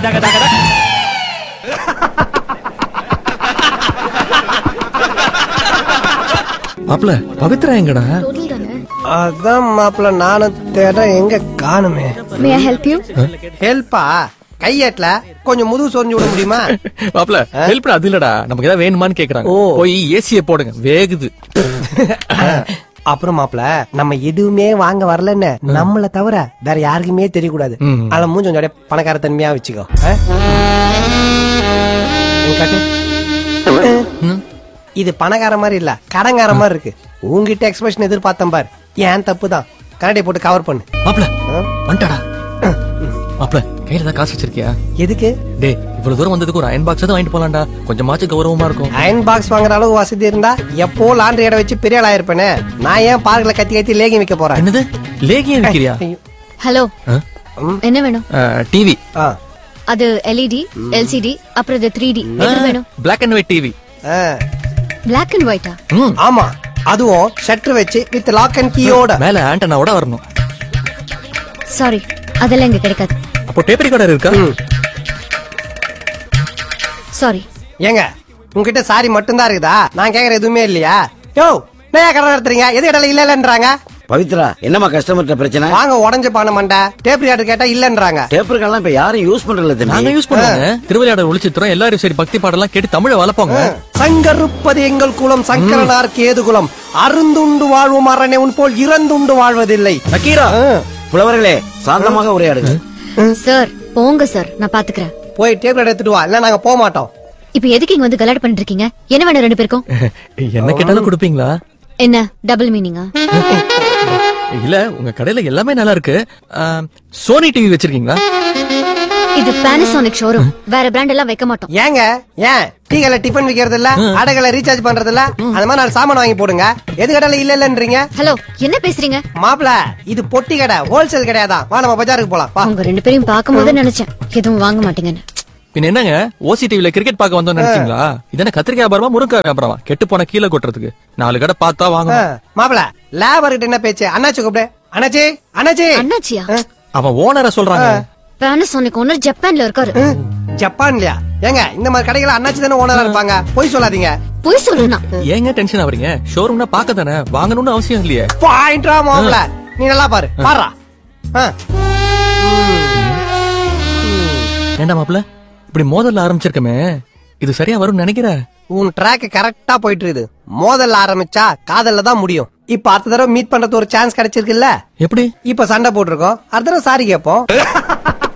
தக தக தக. மாப்ள பவித்ரா எங்கடா அதான் மாப்பிள்ள நானும் தேட எங்க காணுமே மே ஐ ஹெல்ப் யூ ஹெல்ப்பா கையேட்ல கொஞ்சம் முதுகு சொரிஞ்சு விட முடியுமா மாப்ள ஹெல்ப் அது இல்லடா நமக்கு ஏதாவது வேணுமான்னு கேக்குறாங்க ஓ. போய் ஏசிய போடுங்க வேகுது அப்புறம் மாப்பிள நம்ம எதுவுமே வாங்க வரலன்னு நம்மள தவிர வேற யாருக்குமே தெரியக்கூடாது ம். அதுல மூஞ்சி கொஞ்சம் அப்படியே பணக்கார தன்மையா வச்சுக்கோ ஆ? இங்க காட்டு. இது பணக்கார மாதிரி இல்ல கடங்கார மாதிரி இருக்கு உங்ககிட்ட எக்ஸ்பிரஷன் எதிர்பார்த்தேன் பார் ஏன் தப்பு தான் கரண்டி போட்டு கவர் பண்ணு மாப்ள ஆ? வந்துட்டாடா மாப்ள கையில தான் காசு வச்சிருக்கியா எதுக்கு டேய் இவ்வளவு தூரம் வந்ததுக்கு ஒரு அயன் பாக்ஸ் தான் வாங்கிட்டு போலாம்டா கொஞ்சமாச்சும் கௌரவமா இருக்கும் அயன் பாக்ஸ் வாங்குற அளவு வசதி இருந்தா எப்போ லாண்டரி இடம் வச்சு பெரிய ஆள் ஆயிருப்பேனே நான் ஏன் பார்க்ல கத்தி கத்தி லேகி வைக்க போறேன் என்னது லேகியம் விக்கிறியா ஐயோ. ஹலோ ஆ? என்ன வேணும் டிவி ஆ, அது எல்இடி எல்சிடி அப்புறம் இது த்ரீ டி எது வேணும் பிளாக் அண்ட் ஒயிட் டிவி ஆ. பிளாக் அண்ட் ஒயிட்டா ம் ஆமா அதுவும் ஷட்டர் வச்சு வித் லாக் அண்ட் கீயோட மேல ஆண்டனாவோட வரணும் சாரி அதெல்லாம் இங்க கிடைக்காது அப்போ டேப் ரெக்கார்டர் இருக்கா சாரி ஏங்க உங்ககிட்ட சாரி மட்டும்தான் இருக்குதா நான் கேக்குற எதுவுமே இல்லையா யோ நான் கடை நடத்துறீங்க எது இடையில இல்ல இல்லன்றாங்க பவித்ரா என்னம்மா கஸ்டமர்கிட்ட பிரச்சனை வாங்க உடஞ்ச பானை மண்டை டேப் ரியாடர் கேட்டா இல்லன்றாங்க டேப்பர்கள்லாம் இப்ப யாரும் யூஸ் பண்றதில்ல தம்பி நாங்க யூஸ் பண்ணுவாங்க திருவிளையாடல் ஒளிச்சித்திரம் எல்லாரும் சரி பக்தி பாடலாம் கேட்டு தமிழை வளர்ப்போங்க சங்கருப்பது எங்கள் குலம் சங்கரனார் கேது குலம் அருந்துண்டு வாழ்வும் அரணே உன் போல் இறந்துண்டு வாழ்வதில்லை நக்கீரா ஆ. புலவர்களே சாந்தமாக உரையாடுங்க சார் போங்க சார் நான் பாத்துக்கிறேன் போய் டேப் ரியாடர் எடுத்துட்டு வா இல்ல நாங்க போக மாட்டோம் இப்போ எதுக்கு இங்க வந்து கலாட் பண்ணிட்டு இருக்கீங்க என்ன வேணும் ரெண்டு பேருக்கும் என்ன கேட்டாலும் கொடுப்பீங்களா என்ன டபுள் மீனிங்கா இல்ல உங்க கடையில எல்லாமே நல்லா இருக்கு சோனி டிவி வச்சிருக்கீங்களா இது பானசோனிக் ஷோரூம் வேற பிராண்ட் எல்லாம் வைக்க மாட்டோம் ஏங்க ஏன் டீ கடையில டிஃபன் விக்கிறது இல்ல அடைகளை ரீசார்ஜ் பண்றது இல்ல அந்த மாதிரி நாலு சாமான் வாங்கி போடுங்க எது கடையில இல்ல இல்லன்றீங்க ஹலோ என்ன பேசுறீங்க மாப்பிள இது பொட்டி கடை ஹோல்சேல் கிடையாதான் வா நம்ம பஜாருக்கு போலாம் வா உங்க ரெண்டு பேரையும் பார்க்கும்போது நினைச்சேன் எதுவும் வாங்க மாட்டீங்கன்னு பின்ன என்னங்க ஓசி டிவில கிரிக்கெட் பார்க்க வந்தோம்னு நினைச்சீங்களா இதென்ன கத்திரிக்காய் வியாபாரமா முருங்கை வியாபாரமா கெட்டு போன கீழே கொட்டுறதுக்கு நாலு கடை பார்த்தா வாங்கணும் மாப்பிள லேபர் கிட்ட என்ன பேச்சு அண்ணாச்சி கூப்பிடு அண்ணாச்சி அண்ணாச்சி அண்ணாச்சியா அவன் ஓனரை சொல்றாங்க பானசோனிக் ஓனர் ஜப்பான்ல இருக்காரு ம், ஜப்பான்லயா ஏங்க இந்த மாதிரி கடைகள் அண்ணாச்சி தானே ஓனரா இருப்பாங்க போய் சொல்லாதீங்க போய் சொல்லுனா ஏங்க டென்ஷன் ஆவறீங்க ஷோரூம்னா பார்க்க தானே வாங்கணும்னு அவசியம் இல்லையே பாயிண்டா மாப்பிள நீ நல்லா பாரு பாரா ஏண்டா மாப்ள இப்படி மோதல்ல ஆரம்பிச்சிருக்கமே இது சரியா வரும்னு நினைக்கிற உன் ட்ராக் கரெக்டா போயிட்டு இருக்குது மோதல்ல ஆரம்பிச்சா காதல்ல தான் முடியும் இப்ப அடுத்த தடவை மீட் பண்றது ஒரு சான்ஸ் கிடைச்சிருக்குல்ல எப்படி இப்ப சண்டை போட்டிருக்கோம் அடுத்த தடவை சாரி கேட்போம்